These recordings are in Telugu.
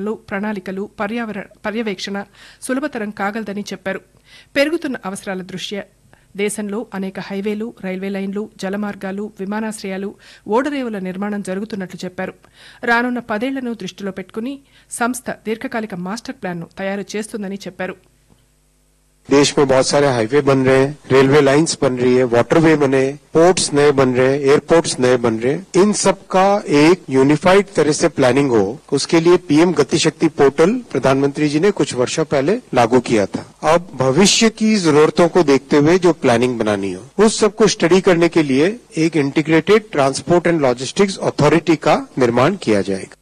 పరిశీలనలు ప్రణాళికలు పర్యావరణ పర్యవేక్షణ సులభతరం కాగలదని చెప్పారు పెరుగుతున్న అవసరాల దృష్ట్యా దేశంలో అనేక హైవేలు రైల్వే లైన్లు జలమార్గాలు విమానాశ్రయాలు ఓడరేవుల నిర్మాణం జరుగుతున్నట్లు చెప్పారు రానున్న పదేళ్లను దృష్టిలో పెట్టుకుని సంస్థ దీర్ఘకాలిక మాస్టర్ ప్లాన్ను తయారు చేస్తుందని చెప్పారు देश में बहुत सारे हाईवे बन रहे हैं रेलवे लाइंस बन रही है वाटरवे बने पोर्ट्स नए बन रहे हैं एयरपोर्ट्स नए बन रहे हैं इन सब का एक यूनिफाइड तरह से प्लानिंग हो उसके लिए पीएम गति शक्ति पोर्टल प्रधानमंत्री जी ने कुछ वर्षों पहले लागू किया था अब भविष्य की जरूरतों को देखते हुए जो प्लानिंग बनानी हो उस सब को स्टडी करने के लिए एक integrated transport and logistics authority का निर्माण किया जाएगा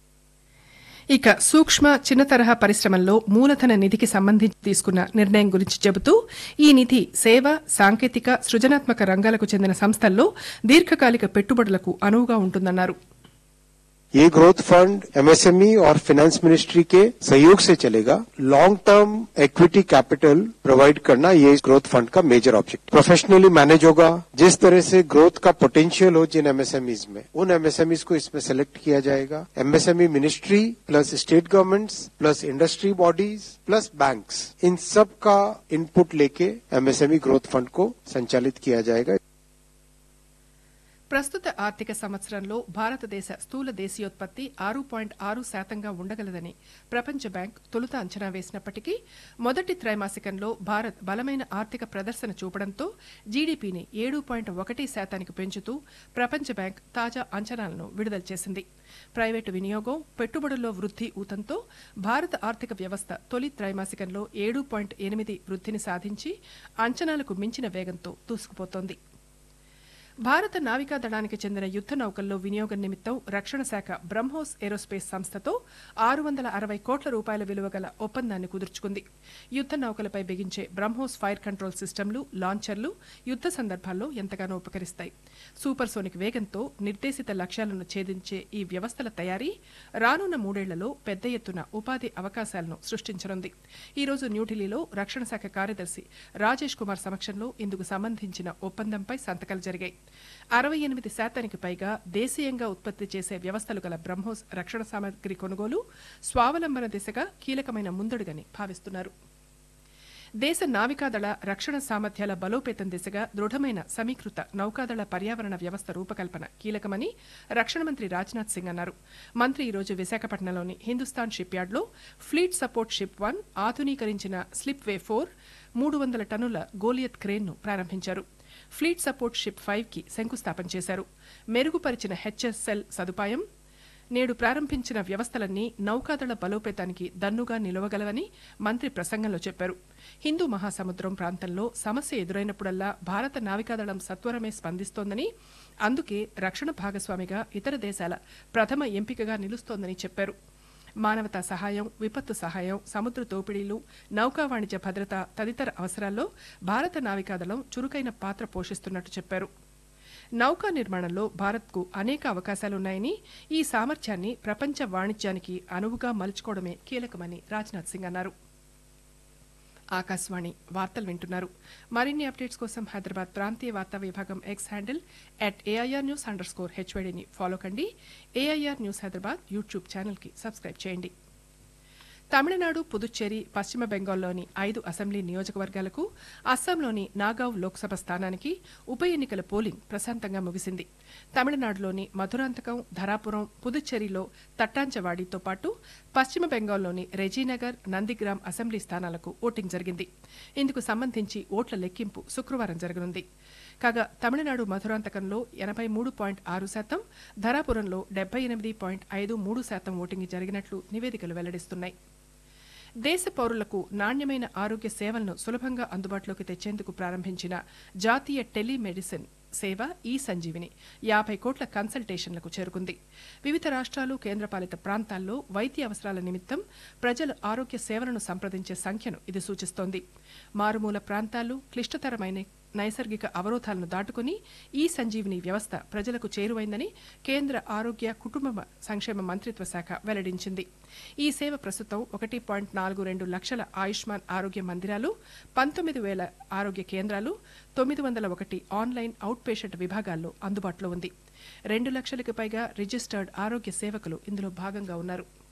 ఇక సూక్ష్మ చిన్న తరహా పరిశ్రమల్లో మూలధన నిధికి సంబంధించి తీసుకున్న నిర్ణయం గురించి చెబుతూ ఈ నిధి సేవ సాంకేతిక సృజనాత్మక రంగాలకు చెందిన సంస్థల్లో దీర్ఘకాలిక పెట్టుబడులకు అనువుగా ఉంటుందన్నారు ये ग्रोथ फंड एमएसएमई और फाइनेंस मिनिस्ट्री के सहयोग से चलेगा long term equity capital provide करना ये इस ग्रोथ फंड का मेजर ऑब्जेक्ट प्रोफेशनली मैनेज होगा जिस तरह से ग्रोथ का पोटेंशियल हो जिन एमएसएमईज में उन एमएसएमईज को इसमें सेलेक्ट किया जाएगा MSME ministry plus state governments plus industry bodies plus banks इन सब का इनपुट लेके एमएसएमई ग्रोथ फंड को संचालित किया जाएगा ప్రస్తుత ఆర్థిక సంవత్సరంలో భారతదేశ స్థూల దేశీయోత్పత్తి ఆరు పాయింట్ ఆరు శాతంగా ఉండగలదని ప్రపంచ బ్యాంక్ తొలుత అంచనా వేసినప్పటికీ మొదటి త్రైమాసికంలో భారత్ బలమైన ఆర్థిక ప్రదర్శన చూపడంతో జీడీపీని ఏడు పాయింట్ ఒకటి శాతానికి పెంచుతూ ప్రపంచ బ్యాంక్ తాజా అంచనాలను విడుదల చేసింది ప్రైవేటు వినియోగం పెట్టుబడుల్లో వృద్ధి ఊతంతో భారత ఆర్థిక వ్యవస్థ తొలి త్రైమాసికంలో ఏడు పాయింట్ ఎనిమిది వృద్ధిని సాధించి అంచనాలకు మించిన వేగంతో దూసుకుపోతోంది భారత నావికా దళానికి చెందిన యుద్ద నౌకల్లో వినియోగం నిమిత్తం రక్షణ శాఖ బ్రహ్మోస్ ఏరోస్పేస్ సంస్థతో ఆరు వందల అరవై కోట్ల రూపాయల విలువ గల ఒప్పందాన్ని కుదుర్చుకుంది యుద్ద నౌకలపై బిగించే బ్రహ్మోస్ ఫైర్ కంట్రోల్ సిస్టమ్లు లాంచర్లు యుద్ద సందర్భాల్లో ఎంతగానో ఉపకరిస్తాయి సూపర్ సోనిక్ వేగంతో నిర్దేశిత లక్ష్యాలను ఛేదించే ఈ వ్యవస్థల తయారీ రానున్న మూడేళ్లలో పెద్ద ఎత్తున ఉపాధి అవకాశాలను సృష్టించనుంది ఈ రోజు న్యూఢిల్లీలో రక్షణ శాఖ కార్యదర్శి రాజేష్ కుమార్ సమక్షంలో ఇందుకు సంబంధించిన ఒప్పందంపై సంతకాలు జరిగాయి అరవై ఎనిమిది శాతానికి పైగా దేశీయంగా ఉత్పత్తి చేసే వ్యవస్థలు గల బ్రహ్మోస్ రక్షణ సామగ్రి కొనుగోలు స్వావలంబన దిశగా కీలకమైన ముందడుగని భావిస్తున్నారు దేశ నావికాదళ రక్షణ సామర్థ్యాల బలోపేతం దిశగా దృఢమైన సమీకృత నౌకాదళ పర్యావరణ వ్యవస్థ రూపకల్పన కీలకమని రక్షణ మంత్రి రాజ్నాథ్ సింగ్ అన్నారు మంత్రి ఈరోజు విశాఖపట్నంలోని హిందుస్థాన్ షిప్ యార్డ్లో ఫ్లీట్ సపోర్ట్ షిప్ వన్ ఆధునీకరించిన స్లిప్ వే ఫోర్ మూడు వందల టన్నుల గోలియత్ క్రేన్ను ప్రారంభించారు ఫ్లీట్ సపోర్ట్ షిప్ ఫైవ్ కి శంకుస్థాపన చేశారు మెరుగుపరిచిన హెచ్ఎస్ఎల్ సదుపాయం నేడు ప్రారంభించిన వ్యవస్థలన్నీ నౌకాదళ బలోపేతానికి దన్నుగా నిలవగలవని మంత్రి ప్రసంగంలో చెప్పారు హిందూ మహాసముద్రం ప్రాంతంలో సమస్య ఎదురైనప్పుడల్లా భారత నావికాదళం సత్వరమే స్పందిస్తోందని అందుకే రక్షణ భాగస్వామిగా ఇతర దేశాల ప్రథమ ఎంపికగా నిలుస్తోందని చెప్పారు మానవతా సహాయం విపత్తు సహాయం సముద్ర దోపిడీలు నౌకా వాణిజ్య భద్రత తదితర అవసరాల్లో భారత నావికాదళం చురుకైన పాత్ర పోషిస్తున్నట్టు చెప్పారు నౌకా నిర్మాణంలో భారత్కు అనేక అవకాశాలున్నాయని ఈ సామర్థ్యాన్ని ప్రపంచ వాణిజ్యానికి అనువుగా మలుచుకోవడమే కీలకమని రాజ్నాథ్ సింగ్ అన్నారు ఆకాశవాణి వార్తలు వింటున్నారు మరిన్ని అప్డేట్స్ కోసం హైదరాబాద్ ప్రాంతీయ వార్తా విభాగం X handle at AIR news underscore హెచ్వైడీని ఫాలో కండి ఏఐఆర్ న్యూస్ హైదరాబాద్ యూట్యూబ్ ఛానల్కి సబ్స్క్రైబ్ చేయండి తమిళనాడు పుదుచ్చేరి పశ్చిమ బెంగాల్లోని ఐదు అసెంబ్లీ నియోజకవర్గాలకు అస్సాంలోని నాగావ్ లోక్సభ స్థానానికి ఉప ఎన్నికల పోలింగ్ ప్రశాంతంగా ముగిసింది తమిళనాడులోని మధురాంతకం ధరాపురం పుదుచ్చేరిలో తట్టాంచవాడితో పాటు పశ్చిమ బెంగాల్లోని రెజీనగర్ నందిగ్రామ్ అసెంబ్లీ స్థానాలకు ఓటింగ్ జరిగింది ఇందుకు సంబంధించి ఓట్ల లెక్కింపు శుక్రవారం జరగనుంది కాగా తమిళనాడు మధురాంతకంలో ఎనభై మూడు పాయింట్ ఆరు శాతం ధరాపురంలో డెబ్బై ఎనిమిది పాయింట్ ఐదు మూడు శాతం ఓటింగ్ జరిగినట్లు నివేదికలు వెల్లడిస్తున్నాయి దేశ పౌరులకు నాణ్యమైన ఆరోగ్య సేవలను సులభంగా అందుబాటులోకి తెచ్చేందుకు ప్రారంభించిన జాతీయ టెలిమెడిసిన్ సేవ ఈ సంజీవిని యాభై కోట్ల కన్సల్టేషన్లకు చేరుకుంది వివిధ రాష్ట్రాలు కేంద్రపాలిత ప్రాంతాల్లో వైద్య అవసరాల నిమిత్తం ప్రజలు ఆరోగ్య సేవలను సంప్రదించే సంఖ్యను ఇది సూచిస్తోంది మారుమూల ప్రాంతాలు క్లిష్టతరమైన నైసర్గిక అవరోధాలను దాటుకుని ఈ సంజీవిని వ్యవస్థ ప్రజలకు చేరువైందని కేంద్ర ఆరోగ్య కుటుంబ సంక్షేమ మంత్రిత్వ శాఖ వెల్లడించింది ఈ సేవ ప్రస్తుతం ఒకటి పాయింట్ నాలుగు రెండు లక్షల ఆయుష్మాన్ ఆరోగ్య మందిరాలు పంతొమ్మిది వేల ఆరోగ్య కేంద్రాలు తొమ్మిది వందల ఒకటి ఆన్లైన్ అవుట్ పేషెంట్ విభాగాల్లో అందుబాటులో ఉంది రెండు లక్షలకు పైగా రిజిస్టర్డ్ ఆరోగ్య సేవకులు ఇందులో భాగంగా ఉన్నారు